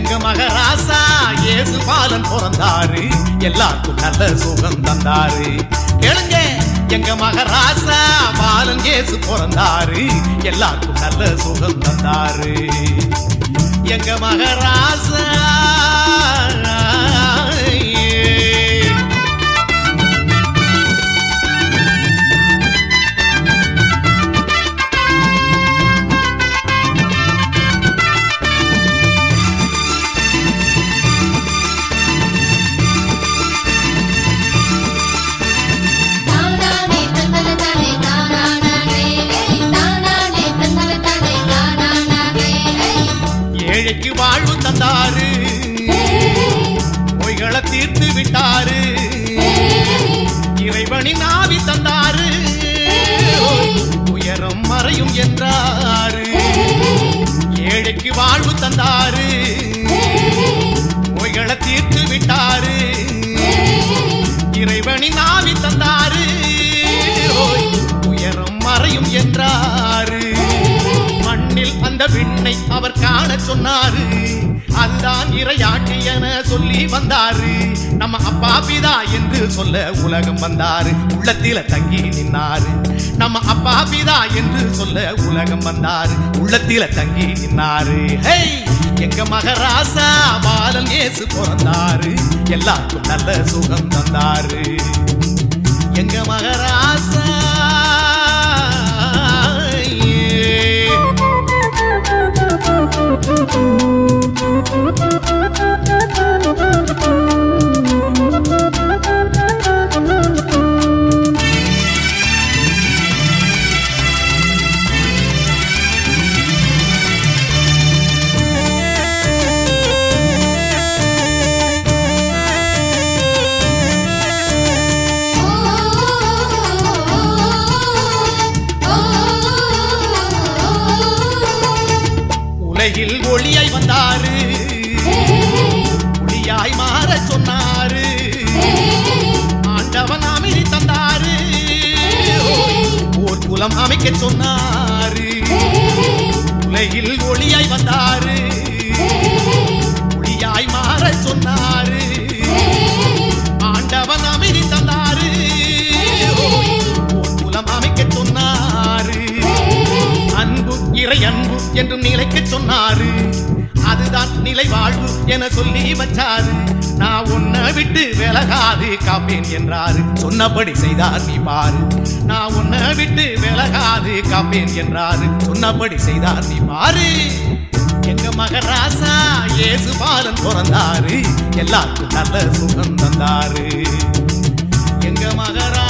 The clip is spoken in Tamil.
எங்க மகராசா இயேசு பாலன் பிறந்தாரு எல்லாருக்கும் நல்ல சுகம் தந்தாரு கேளுங்க எங்க மகராசா பாலன் இயேசு பிறந்தாரு எல்லாருக்கும் நல்ல சுகம் தந்தாரு எங்க மகராசா தானானே தந்தன தனை தானானே தானானே தந்தன தனை தானானே ஏழைக்கு வாழ்வு தந்தாரு பொய்களை தீர்த்து விட்டாரு இறைவனின் ஆவி தந்தாரு உயரம் மறையும் என்றாரு ஏழைக்கு வாழ்வு தந்தாரு பொய்களை தீர்த்து விட்டாரு இறைவனின் ஆவி தந்தாரு ஓய், உயரம் மறையும் என்றாரு மண்ணில் அந்த விண்ணை அவர் காண சொன்னாரு அதுதான் இறையாட்சி என சொல்லி வந்தாரு நம்ம அப்பா பிதா என்று சொல்ல உலகம் வந்தாரு உள்ளத்தில தங்கி நின்னாரு நம்ம அப்பா பிதா என்று சொல்ல உலகம் வந்தாரு உள்ளத்தில தங்கி நின்னாரு ஹே எங்க மகராசா பாலன் இயேசு பிறந்தாரு எல்லாருக்கும் நல்ல சுகம் தந்தாரு எங்க மகராசா உலகில் ஒளியாய் வந்தாரு ஒளியாய் மாற சொன்னாரு ஆண்டவன் அமைதி தந்தாரு ஓர் குலம் அமைக்க சொன்னாரு உலகில் ஒளியாய் வந்தாரு ஒளியாய் மாற சொன்னாரு ஆண்டவன் அமைதி தந்தாரு ஓர் குலம் அமைக்க சொன்னாரு அன்பு இறை அன்பு என்று நிலைக்க சொன்னாரு அதுதான் நிலை வாழ்வு என சொல்லி வச்சாரு நான் உன்னை விட்டு விலகாது காப்பேன் என்றாரு சொன்னபடி செய்தார் நீ பாரு நான் உன்னை விட்டு விலகாது காப்பேன் என்றாரு சொன்னபடி செய்தார் நீ பாரு எங்க மகராசா இயேசு பாலன் பிறந்தாரு எல்லாருக்கும் நல்ல சுகம் தந்தாரு எங்க மகரா